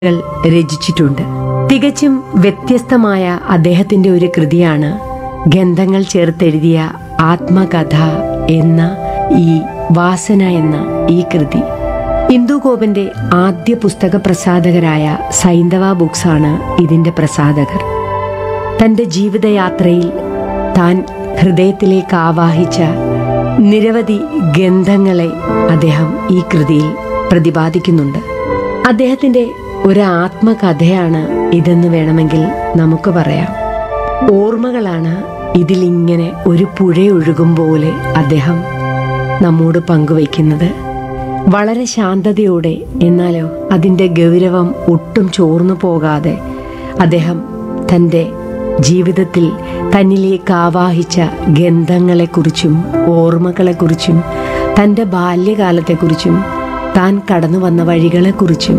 കൾ രചിച്ചിട്ടുണ്ട് തികച്ചും വ്യത്യസ്തമായ അദ്ദേഹത്തിന്റെ ഒരു കൃതിയാണ് ഗന്ധങ്ങൾ ചേർത്തെഴുതിയ ആത്മകഥ എന്ന ഈ വാസന എന്ന ഈ കൃതി ഇന്ദുഗോപന്റെ ആദ്യ പുസ്തക പ്രസാധകരായ സൈന്ധവ ബുക്സാണ് ഇതിന്റെ പ്രസാധകർ തന്റെ ജീവിതയാത്രയിൽ താൻ ഹൃദയത്തിലേക്ക് ആവാഹിച്ച നിരവധി ഗന്ധങ്ങളെ അദ്ദേഹം ഈ കൃതിയിൽ പ്രതിപാദിക്കുന്നുണ്ട് അദ്ദേഹത്തിന്റെ ഒരു ആത്മകഥയാണ് ഇതെന്ന് വേണമെങ്കിൽ നമുക്ക് പറയാം ഓർമ്മകളാണ് ഇതിലിങ്ങനെ ഒരു പുഴ ഒഴുകും പോലെ അദ്ദേഹം നമ്മോട് പങ്കുവയ്ക്കുന്നത് വളരെ ശാന്തതയോടെ എന്നാലോ അതിൻ്റെ ഗൗരവം ഒട്ടും ചോർന്നു പോകാതെ അദ്ദേഹം തൻ്റെ ജീവിതത്തിൽ തന്നിലേക്ക് ആവാഹിച്ച ഗന്ധങ്ങളെക്കുറിച്ചും ഓർമ്മകളെക്കുറിച്ചും തൻ്റെ ബാല്യകാലത്തെക്കുറിച്ചും താൻ കടന്നു വന്ന വഴികളെക്കുറിച്ചും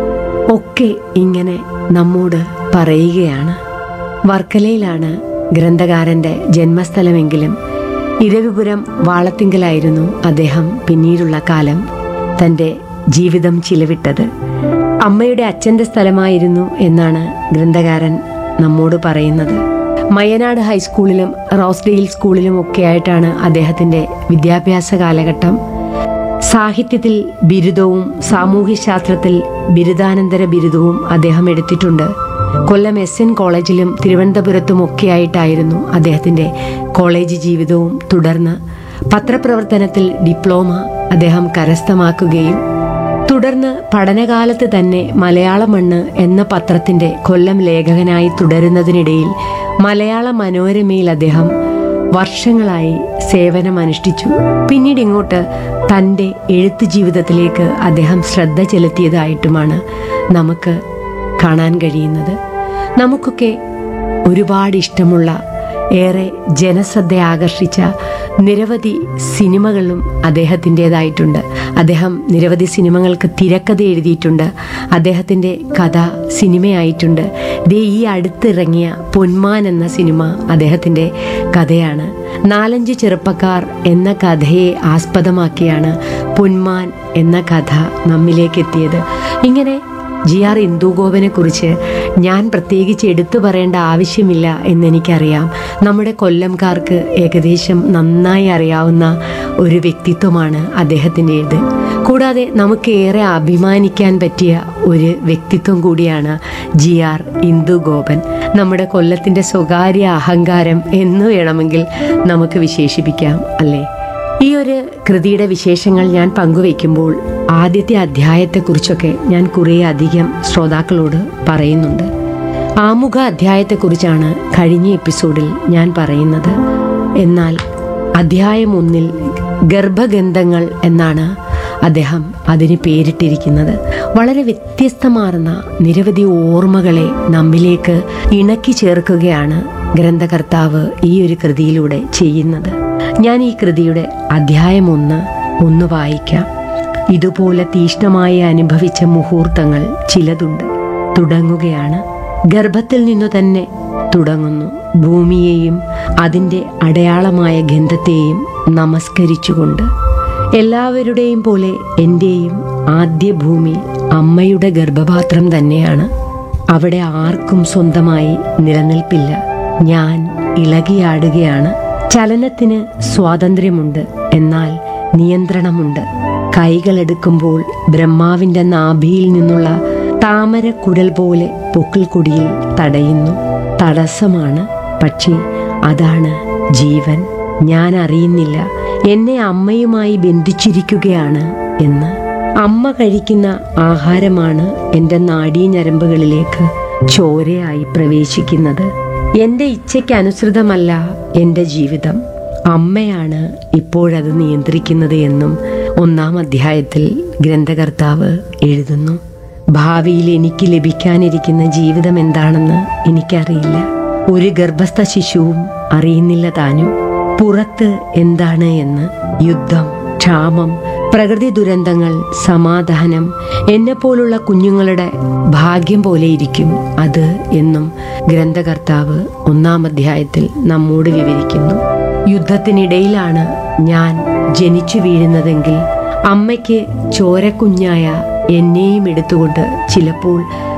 ഒക്കെ ഇങ്ങനെ നമ്മോട് പറയുകയാണ് വർക്കലയിലാണ് ഗ്രന്ഥകാരന്റെ ജന്മസ്ഥലമെങ്കിലും ഇരവിപുരം വാളത്തിങ്കലായിരുന്നു അദ്ദേഹം പിന്നീടുള്ള കാലം തന്റെ ജീവിതം ചിലവിട്ടത് അമ്മയുടെ അച്ഛന്റെ സ്ഥലമായിരുന്നു എന്നാണ് ഗ്രന്ഥകാരൻ നമ്മോട് പറയുന്നത് മയനാട് ഹൈസ്കൂളിലും റോസ്ഡെയിൽ സ്കൂളിലും ഒക്കെ ആയിട്ടാണ് അദ്ദേഹത്തിന്റെ വിദ്യാഭ്യാസ കാലഘട്ടം സാഹിത്യത്തിൽ ബിരുദവും സാമൂഹ്യശാസ്ത്രത്തിൽ ബിരുദാനന്തര ബിരുദവും അദ്ദേഹം എടുത്തിട്ടുണ്ട് കൊല്ലം എസ് എൻ കോളേജിലും തിരുവനന്തപുരത്തും ഒക്കെയായിട്ടായിരുന്നു അദ്ദേഹത്തിന്റെ കോളേജ് ജീവിതവും തുടർന്ന് പത്രപ്രവർത്തനത്തിൽ ഡിപ്ലോമ അദ്ദേഹം കരസ്ഥമാക്കുകയും തുടർന്ന് പഠനകാലത്ത് തന്നെ മലയാള മണ്ണ് എന്ന പത്രത്തിന്റെ കൊല്ലം ലേഖകനായി തുടരുന്നതിനിടയിൽ മലയാള മനോരമയിൽ അദ്ദേഹം വർഷങ്ങളായി സേവനമനുഷ്ഠിച്ചു പിന്നീട് ഇങ്ങോട്ട് തൻ്റെ എഴുത്ത് ജീവിതത്തിലേക്ക് അദ്ദേഹം ശ്രദ്ധ ചെലുത്തിയതായിട്ടുമാണ് നമുക്ക് കാണാൻ കഴിയുന്നത് നമുക്കൊക്കെ ഒരുപാട് ഇഷ്ടമുള്ള ഏറെ ജനശ്രദ്ധ ആകർഷിച്ച നിരവധി സിനിമകളും അദ്ദേഹത്തിൻ്റെതായിട്ടുണ്ട് അദ്ദേഹം നിരവധി സിനിമകൾക്ക് തിരക്കഥ എഴുതിയിട്ടുണ്ട് അദ്ദേഹത്തിൻ്റെ കഥ സിനിമയായിട്ടുണ്ട് ദേ ഈ അടുത്തിറങ്ങിയ പൊന്മാൻ എന്ന സിനിമ അദ്ദേഹത്തിൻ്റെ കഥയാണ് നാലഞ്ച് ചെറുപ്പക്കാർ എന്ന കഥയെ ആസ്പദമാക്കിയാണ് പൊന്മാൻ എന്ന കഥ നമ്മിലേക്ക് എത്തിയത് ഇങ്ങനെ ജി ആർ ഇന്ദുഗോപനെ കുറിച്ച് ഞാൻ പ്രത്യേകിച്ച് എടുത്തു പറയേണ്ട ആവശ്യമില്ല എന്നെനിക്കറിയാം നമ്മുടെ കൊല്ലംകാർക്ക് ഏകദേശം നന്നായി അറിയാവുന്ന ഒരു വ്യക്തിത്വമാണ് അദ്ദേഹത്തിൻ്റേത് കൂടാതെ നമുക്ക് ഏറെ അഭിമാനിക്കാൻ പറ്റിയ ഒരു വ്യക്തിത്വം കൂടിയാണ് ജി ആർ ഇന്ദുഗോപൻ നമ്മുടെ കൊല്ലത്തിൻ്റെ സ്വകാര്യ അഹങ്കാരം എന്ന് വേണമെങ്കിൽ നമുക്ക് വിശേഷിപ്പിക്കാം അല്ലേ ഈ ഒരു കൃതിയുടെ വിശേഷങ്ങൾ ഞാൻ പങ്കുവയ്ക്കുമ്പോൾ ആദ്യത്തെ അധ്യായത്തെക്കുറിച്ചൊക്കെ ഞാൻ കുറേ അധികം ശ്രോതാക്കളോട് പറയുന്നുണ്ട് ആമുഖ അധ്യായത്തെക്കുറിച്ചാണ് കഴിഞ്ഞ എപ്പിസോഡിൽ ഞാൻ പറയുന്നത് എന്നാൽ അധ്യായം ഒന്നിൽ ഗർഭഗന്ധങ്ങൾ എന്നാണ് അദ്ദേഹം അതിന് പേരിട്ടിരിക്കുന്നത് വളരെ വ്യത്യസ്തമാർന്ന നിരവധി ഓർമ്മകളെ നമ്മിലേക്ക് ഇണക്കി ചേർക്കുകയാണ് ഗ്രന്ഥകർത്താവ് ഈ ഒരു കൃതിയിലൂടെ ചെയ്യുന്നത് ഞാൻ ഈ കൃതിയുടെ അധ്യായം ഒന്ന് ഒന്ന് വായിക്കാം ഇതുപോലെ തീഷ്ണമായി അനുഭവിച്ച മുഹൂർത്തങ്ങൾ ചിലതുണ്ട് തുടങ്ങുകയാണ് ഗർഭത്തിൽ നിന്നു തന്നെ തുടങ്ങുന്നു ഭൂമിയെയും അതിൻ്റെ അടയാളമായ ഗന്ധത്തെയും നമസ്കരിച്ചുകൊണ്ട് എല്ലാവരുടെയും പോലെ എൻ്റെയും ആദ്യ ഭൂമി അമ്മയുടെ ഗർഭപാത്രം തന്നെയാണ് അവിടെ ആർക്കും സ്വന്തമായി നിലനിൽപ്പില്ല ഞാൻ ഇളകിയാടുകയാണ് ചലനത്തിന് സ്വാതന്ത്ര്യമുണ്ട് എന്നാൽ നിയന്ത്രണമുണ്ട് കൈകളെടുക്കുമ്പോൾ ബ്രഹ്മാവിന്റെ നാഭിയിൽ നിന്നുള്ള താമര കുഴൽ പോലെ പൊക്കിൾക്കൊടിയിൽ തടയുന്നു തടസ്സമാണ് പക്ഷേ അതാണ് ജീവൻ ഞാൻ അറിയുന്നില്ല എന്നെ അമ്മയുമായി ബന്ധിച്ചിരിക്കുകയാണ് എന്ന് അമ്മ കഴിക്കുന്ന ആഹാരമാണ് എൻ്റെ നാഡീഞരമ്പുകളിലേക്ക് ചോരയായി പ്രവേശിക്കുന്നത് എൻ്റെ ഇച്ഛയ്ക്കനുസൃതമല്ല എൻ്റെ ജീവിതം അമ്മയാണ് ഇപ്പോഴത് നിയന്ത്രിക്കുന്നത് എന്നും ഒന്നാം അധ്യായത്തിൽ ഗ്രന്ഥകർത്താവ് എഴുതുന്നു ഭാവിയിൽ എനിക്ക് ലഭിക്കാനിരിക്കുന്ന ജീവിതം എന്താണെന്ന് എനിക്കറിയില്ല ഒരു ഗർഭസ്ഥ ശിശുവും അറിയുന്നില്ല താനും പുറത്ത് എന്താണ് എന്ന് യുദ്ധം ക്ഷാമം പ്രകൃതി ദുരന്തങ്ങൾ സമാധാനം എന്നെപ്പോലുള്ള കുഞ്ഞുങ്ങളുടെ ഭാഗ്യം പോലെ ഇരിക്കും അത് എന്നും ഗ്രന്ഥകർത്താവ് ഒന്നാം അധ്യായത്തിൽ നമ്മോട് വിവരിക്കുന്നു യുദ്ധത്തിനിടയിലാണ് ഞാൻ ജനിച്ചു വീഴുന്നതെങ്കിൽ അമ്മയ്ക്ക് ചോരക്കുഞ്ഞായ എന്നെയും എടുത്തുകൊണ്ട് ചിലപ്പോൾ